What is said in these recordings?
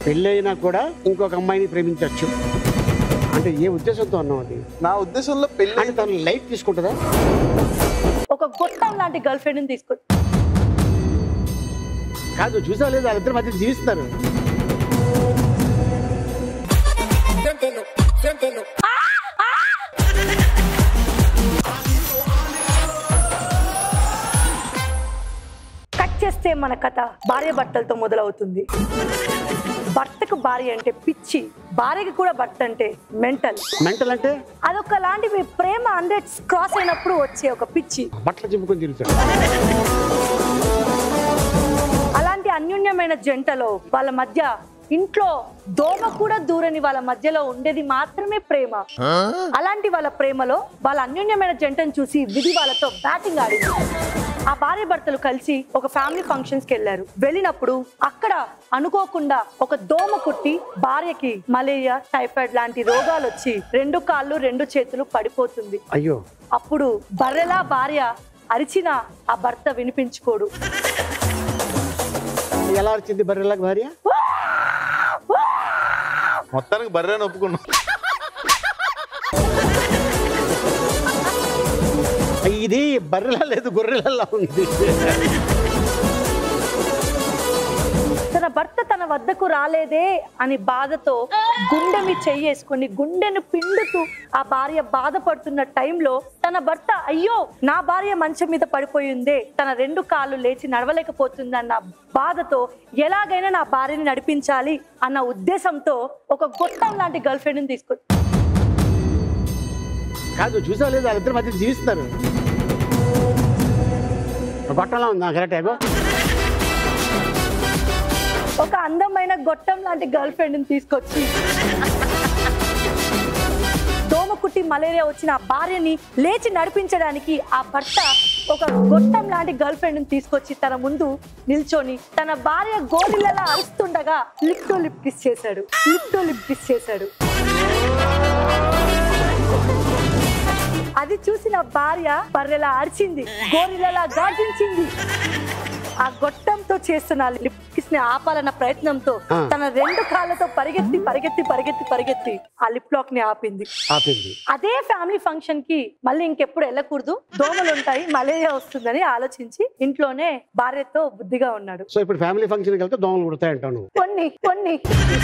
పెళ్ళైనా కూడా ఇంకొక అమ్మాయిని ప్రేమించవచ్చు అంటే ఏ ఉద్దేశంతో అన్నావు అది నా ఉద్దేశంలో పెళ్లి అంటే తను లైట్ తీసుకుంటుందా ఒక గొట్టం లాంటి గర్ల్ ఫ్రెండ్ తీసుకొ కాదు చూసావు లేదు వాళ్ళిద్దరి మధ్య జీవిస్తున్నారు కట్ చేస్తే మన కథ భార్య భర్తలతో మొదలవుతుంది భర్తకు భార్య అంటే పిచ్చి భార్యకి కూడా భర్త అంటే మెంటల్ మెంటల్ అంటే అదొక లాంటి మీ ప్రేమ హండ్రెడ్ క్రాస్ అయినప్పుడు వచ్చే ఒక పిచ్చి బట్టలు చింపుకొని తిరుగుతాడు అలాంటి అన్యోన్యమైన జంటలో వాళ్ళ మధ్య ఇంట్లో దోమ కూడా దూరని వాళ్ళ మధ్యలో ఉండేది మాత్రమే ప్రేమ అలాంటి వాళ్ళ ప్రేమలో వాళ్ళ అన్యోన్యమైన జంటను చూసి విధి వాళ్ళతో బ్యాటింగ్ ఆడింది ఆ భార్య భర్తలు కలిసి ఒక ఫ్యామిలీ ఫంక్షన్స్ కి వెళ్ళారు వెళ్ళినప్పుడు అక్కడ అనుకోకుండా ఒక దోమ కుట్టి భార్యకి మలేరియా టైఫాయిడ్ లాంటి రోగాలు వచ్చి రెండు కాళ్ళు రెండు చేతులు పడిపోతుంది అయ్యో అప్పుడు బర్రెలా భార్య అరిచిన ఆ భర్త వినిపించుకోడు ఎలా వచ్చింది బర్రెలా భార్య మొత్తానికి బర్రెని ఒప్పుకున్నా ఇది బర్రెలా లేదు గొర్రెలలా ఉంది తన భర్త తన వద్దకు రాలేదే అని బాధతో గుండె మీ చెయ్యేసుకొని గుండెను పిండుతూ ఆ భార్య బాధపడుతున్న టైంలో తన భర్త అయ్యో నా భార్య మంచం మీద పడిపోయిందే తన రెండు కాళ్ళు లేచి నడవలేకపోతుంది అన్న బాధతో ఎలాగైనా నా భార్యని నడిపించాలి అన్న ఉద్దేశంతో ఒక గొట్టం లాంటి గర్ల్ ఫ్రెండ్ని తీసుకొ కాదు చూసావు లేదు వాళ్ళిద్దరి మధ్య జీవిస్తున్నారు గొట్టంలా ఉందా కరెక్ట్ ఏగో ఒక అందమైన గొట్టం లాంటి గర్ల్ ఫ్రెండ్ని తీసుకొచ్చి దోమ కుట్టి మలేరియా వచ్చిన ఆ భార్యని లేచి నడిపించడానికి ఆ భర్త ఒక గొట్టం లాంటి గర్ల్ ఫ్రెండ్ని తీసుకొచ్చి తన ముందు నిల్చొని తన భార్య గోరిల్లలా అరుస్తుండగా లిప్ టు లిప్ కిస్ చేశాడు లిప్ టు లిప్ కిస్ చేశాడు అది చూసిన భార్య బర్రెలా అరిచింది గోరిల్లలా గార్జించింది ఆ గొట్టంతో చేస్తున్న లిప్ కిస్ ని ఆపాలన్న ప్రయత్నంతో ఆ. తన రెండు కాళ్ళతో పరిగెత్తి పరిగెత్తి పరిగెత్తి పరిగెత్తి ఆ లిప్ లాక్ ని ఆపింది ఆపింది అదే ఫ్యామిలీ ఫంక్షన్ కి మళ్ళీ ఇంకెప్పుడు వెళ్ళకూడదు దోమలు ఉంటాయి మలేరియా వస్తుందని ఆలోచించి ఇంట్లోనే భార్యతో బుద్ధిగా ఉన్నాడు సో ఇప్పుడు ఫ్యామిలీ ఫంక్షన్కి వెళ్తే దోమలు కుడతాయి అంటావు నువ్వు కొన్ని కొన్ని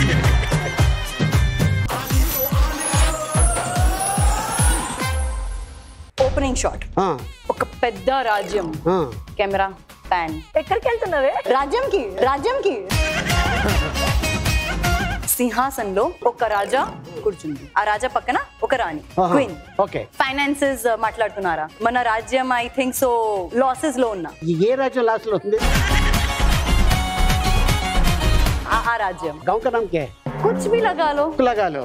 ఓపెనింగ్ షాట్ ఆ, ఒక పెద్ద రాజ్యం ఆ. కెమెరా ప్యాన్ ఎక్కడికి వెళ్తున్నావే రాజ్యంకి రాజ్యంకి సింహాసనంలో ఒక రాజా కూర్చుంది ఆ రాజా పక్కన ఒక రాణి ఆహా, క్వీన్ ఓకే ఫైనాన్సెస్ మాట్లాడుతున్నారా మన రాజ్యం ఐ థింక్ సో లాసెస్ లో ఉన్నా ఈ ఏ రాజ్యం లాస్ట్ లో ఉంది ఆ- ఆ రాజ్యం గౌక నమ్కే కుచ్ బి లగాలో కులగాలు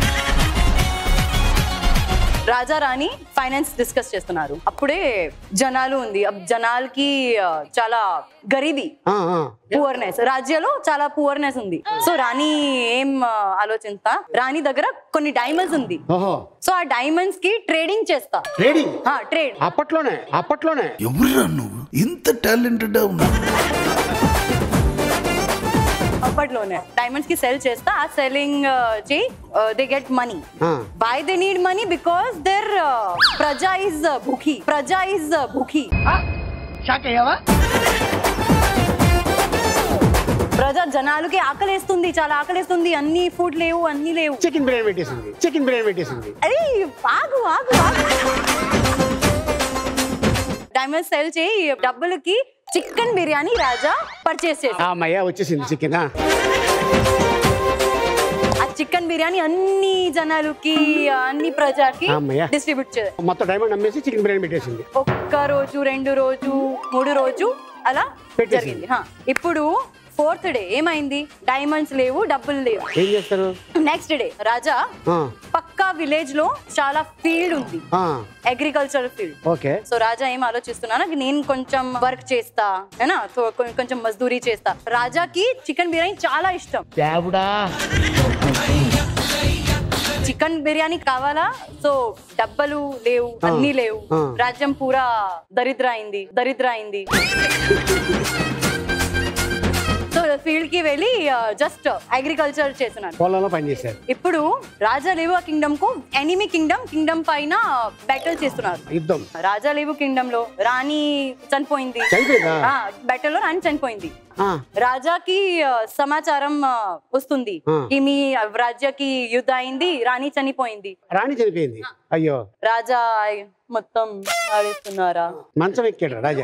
రాజా రాణి ఫైనాన్స్ డిస్కస్ చేస్తున్నారు అప్పుడే జనాలు ఉంది అబ్ జనాలకి ఆ, చాలా గరీబీ ఆ, ఆ. పువర్నెస్ రాజ్యాలో చాలా పువర్నెస్ ఉంది సో రాణి ఏం ఆ, ఆలోచిస్తా రాణి దగ్గర కొన్ని డైమండ్స్ ఉంది ఓహో సో ఆ డైమండ్స్ కి ట్రేడింగ్ చేస్తా ట్రేడింగ్ ట్రేడ్ అప్పట్లోనే అప్పట్లోనే ఎవరురా నువ్వు ఇంత టాలెంటెడ్ ఉన్నావు అప్పట్లోనే డైమండ్స్ కి సెల్ చేస్తా ఆ సెల్లింగ్ చేయి దే గెట్ మనీ ఆ. By they need money because there ప్రజా ఇస్ భూఖి ప్రజా ఇస్ భూఖి ప్రజా జనాలకి ఆకలేస్తుంది చాలా ఆకలేస్తుంది అన్ని ఫుడ్ లేవు అన్ని లేవు చికెన్ బిర్యానీ పెట్టేసింది చికెన్ బిర్యానీ పెట్టేసింది అరే ఆగు ఆగు ఆగు డైమండ్ సెల్ చేయి డబ్బులకి చికెన్ బిర్యానీ రాజా పర్చేస్ చేసి ఆ అమ్మయ్య వచ్చేసింది చికెన్ ఆ చికెన్ బిర్యానీ అన్ని జనాలకి అన్ని ప్రజాకి అమ్మయ్య. డిస్ట్రిబ్యూట్ చేయాలి మొత్తం డైమండ్ అమ్మేసి చికెన్ బిర్యానీ పెట్టేసింది ఒక్క రోజు రెండు రోజు మూడు రోజు అలా పెట్టేసింది. జరిగింది హా. ఇప్పుడు ఫోర్త్ డే ఏమైంది డైమండ్స్ లేవు డబ్బులు లేవు ఏం చేస్తారు నెక్స్ట్ డే రాజా ఆ, పక్కా విలేజ్ లో చాలా ఫీల్డ్ ఉంది ఆ, అగ్రికల్చర్ ఫీల్డ్ ఓకే సో రాజా ఏం ఆలోచిస్తున్నాను నేను కొంచెం వర్క్ చేస్తా ఏనా తో- కొం- కొంచెం మజ్దూరీ చేస్తా రాజాకి చికెన్ బిర్యానీ చాలా ఇష్టం దేవుడా చికెన్ బిర్యానీ కావాలా సో డబ్బలు లేవు అన్ని లేవు ఆ. రాజ్యం పూరా దరిద్ర అయింది దరిద్ర అయింది సో ఫీల్డ్ కి వెళ్ళి జస్ట్ అగ్రికల్చర్ చేస్తున్నాను పొలంలో పనిచేశారు ఇప్పుడు రాజా లేవు కింగ్డమ్ కు ఎనిమి కింగ్డమ్ కింగ్డమ్ పైన బ్యాటిల్ చేస్తున్నారు యుద్ధం రాజా లేవు కింగ్డమ్ లో రాణి చనిపోయింది చనిపోయిందా బ్యాటిల్ లో రాణి చనిపోయింది ఆ, రాజాకి ఆ, సమాచారం ఆ, వస్తుంది ఆ. ఈ మీ రాజ్యకి యుద్ధ అయింది రాణి చనిపోయింది రాణి చనిపోయింది అయ్యో రాజా మొత్తం ఆడిస్తున్నారా మంచం ఎక్కాడు రాజా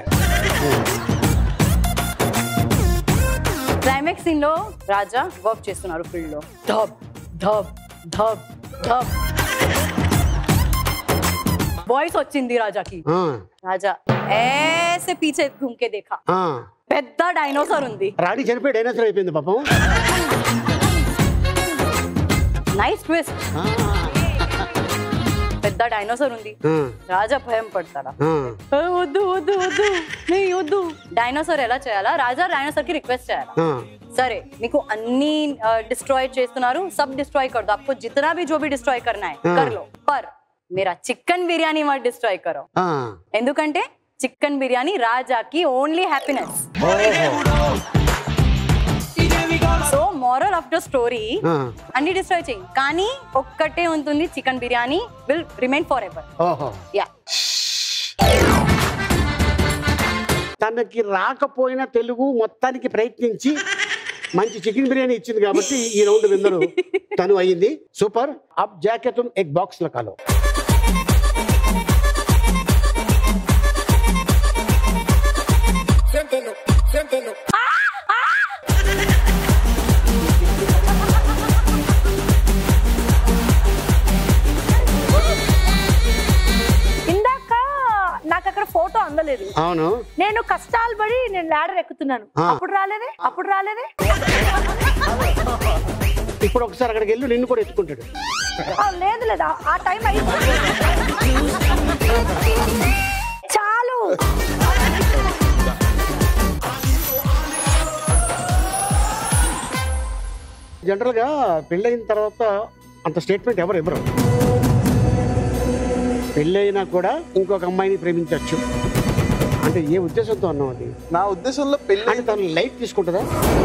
క్లైమాక్స్ సీన్ లో రాజా వర్క్ చేస్తున్నారు ఫీల్డ్ లో ధబ్ ధబ్ ధబ్ ధబ్ వాయిస్ వచ్చింది రాజాకి ఆ, రాజా ఏసే పీछे घूम के देखा ఆ. పెద్ద డైనోసార్ ఉంది రాణి చనిపోయి డైనోసర్ అయిపోయింది పాపం నైస్ ట్విస్ట్ ఆ, పెద్ద డైనోసార్ ఉంది ఆ, రాజా భయం పడతాడా ఆ. ఏ, వద్దు వద్దు వద్దు నీ వద్దు డైనోసార్ ఎలా చేయాలా రాజా డైనోసార్ కి రిక్వెస్ట్ చేయాలా ఆ, సరే నీకు అన్ని डिस्ट्रॉय చేస్తున్నారు सब डिस्ट्रॉय कर दो आपको जितना भी जो भी डिस्ट्रॉय करना है हाँ। कर लो पर मेरा చికెన్ బిర్యానీ మत డిస్ట్రాయ్ करो ఆ. ఎందుకంటే చికెన్ బిర్యానీ రాజాకి ఓన్లీ హ్యాపీనెస్ ఓహో. So moral of the story ఆ, అన్ని డిస్ట్రాయ్ చేయి కానీ ఒక్కటే ఉంటుంది chicken biryani will remain forever ఓహో యా తనకి రాకపోయిన తెలుగు మొత్తానికి ప్రయత్నించి మంచి చికెన్ బిర్యానీ ఇచ్చింది కాబట్టి ఈ రౌండ్ విందరు తను అయ్యింది super up jacket egg box లో కాలో ఇందాక నాకు అక్కడ ఫోటో అందలేదు అవును నేను కష్టాలు పడి నేను లాడర్ ఎక్కుతున్నాను ఆ. అప్పుడు రాలేదే అప్పుడు రాలేదే ఇప్పుడు ఒకసారి అక్కడికి వెళ్ళి నిన్ను కూడా ఎత్తుకుంటాడు ఆ, లేదు లేదు ఆ- ఆ టైం అయింది చాలు జనరల్ గా పెళ్ళైన తర్వాత అంత స్టేట్మెంట్ ఎవరు ఇవ్వరు పెళ్ళైనా కూడా ఇంకొక అమ్మాయిని ప్రేమించవచ్చు అంటే ఏ ఉద్దేశంతో అన్నావు అది నా ఉద్దేశంలో పెళ్లి అంటే తను లైట్ తీసుకుంటుందా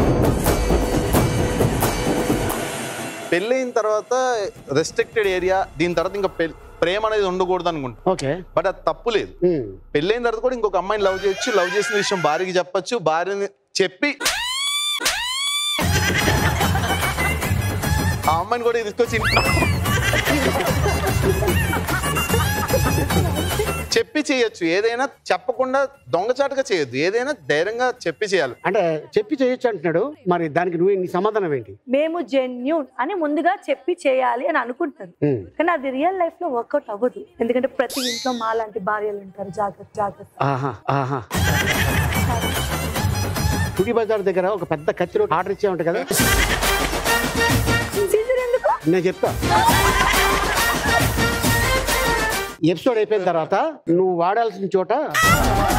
పెళ్ళైన తర్వాత రెస్ట్రిక్టెడ్ ఏరియా దీని తర్వాత ఇంకా పెళ్- ప్రేమ అనేది ఉండకూడదు అనుకుంటా ఓకే బట్ అది తప్పు లేదు ఉమ్. పెళ్ళైన తర్వాత కూడా ఇంకొక అమ్మాయిని లవ్ చేయొచ్చు లవ్ చేసిన విషయం భార్యకి చెప్పొచ్చు భార్యని చెప్పి ఆ అమ్మాయిని కూడా తీసుకొచ్చి ఇంట్లో చెప్పి చేయొచ్చు ఏదైనా చెప్పకుండా దొంగచాటుగా చేయొద్దు ఏదైనా ధైర్యంగా చెప్పి చేయాలి అంటే చెప్పి చేయొచ్చు అంటున్నాడు మరి దానికి నువ్వు నీ సమాధానం ఏంటి మేము జెన్యూన్ అని ముందుగా చెప్పి చేయాలి అని అనుకుంటాను ఉమ్. కానీ అది రియల్ లైఫ్ లో వర్కౌట్ అవ్వదు ఎందుకంటే ప్రతి ఇంట్లో మా లాంటి భార్యలు ఉంటారు జాగ్రత్త జాగ్రత్త ఆహా ఆహా తుడి బజార్ దగ్గర ఒక పెద్ద కత్తిలో ఆర్డర్ ఇచ్చామంట కదా సీజన్ ఎందుకు నేను చెప్తా ఎపిసోడ్ అయిపోయిన తర్వాత నువ్వు వాడాల్సిన చోట